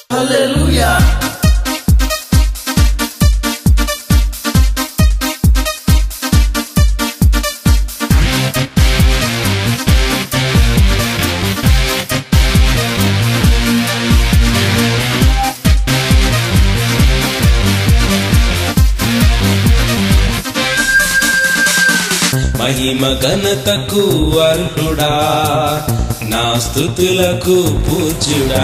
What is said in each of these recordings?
Hallelujah. మహిమ ఘనతకు అర్హుడా నా స్థుతులకు పూజ్యుడా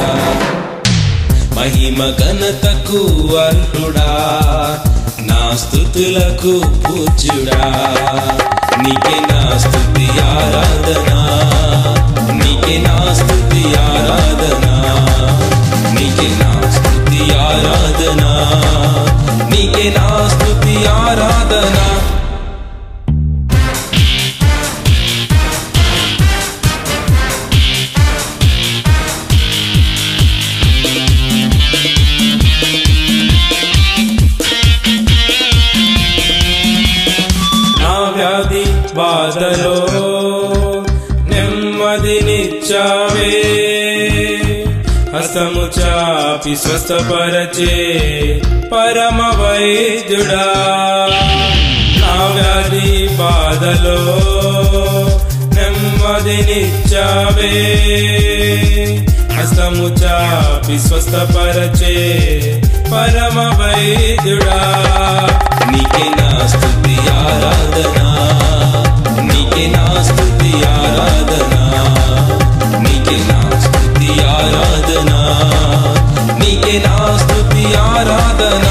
మహిమ ఘనతకు అర్హుడా నా స్థుతులకు పూజ్యుడా నీకే నా స్థుతి ఆరాధన నీకే నా స్థుతి ఆరాధన నీకే నా స్థుతి ఆరాధన నీకే నా స్థుతి ఆరాధన నా వ్యాధి బాధలో నెమ్మదినిచ్చావే హస్తము చాపి స్వస్థపరచే పరమ వైద్యుడా నా వ్యాధి బాధలో నెమ్మదినిచ్చావే హస్తము చాపి స్వస్థపరచే పరమ వైద్యుడా నీకే నా స్థుతి ఆరాధన నీకే నా స్థుతి ఆరాధన నీకే నా స్థుతి ఆరాధన నీకే నా స్థుతి ఆరాధన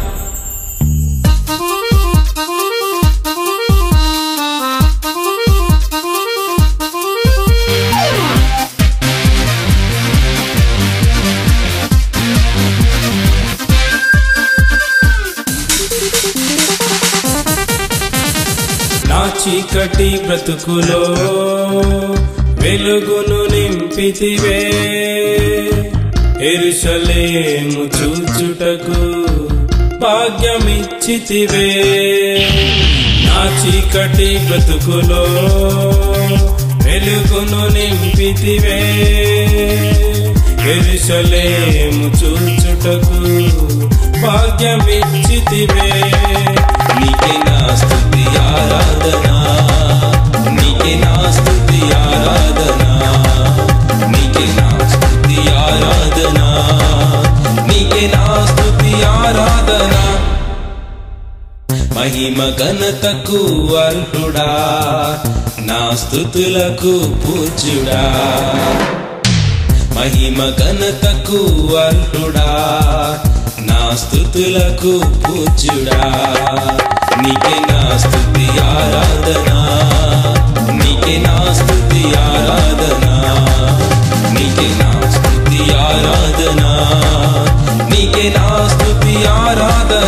నా చీకటి బ్రతుకులో వెలుగును నింపితివే ఎరుషలేము చూచుటకు భాగ్యమిచ్చితివే నా చీకటి బ్రతుకులో వెలుగును నింపితివే ఎరుషలేము చూచుటకు భాగ్యమిచ్చితివే నీకే నా స్థుతి ఆరాధన నీకే నా స్థుతి ఆరాధన నీకే నా స్థుతి ఆరాధన నీకే నా స్థుతి ఆరాధన మహిమ ఘనతకు అర్హుడా నా స్థుతులకు పూజ్యుడా మహిమ ఘనతకు అర్హుడా నా స్థుతులకు పూజ్యుడా నీకే నా స్థుతి ఆరాధన నీకే నా స్థుతి ఆరాధన నీకే నా స్థుతి ఆరాధన నీకే నా స్థుతి ఆరాధన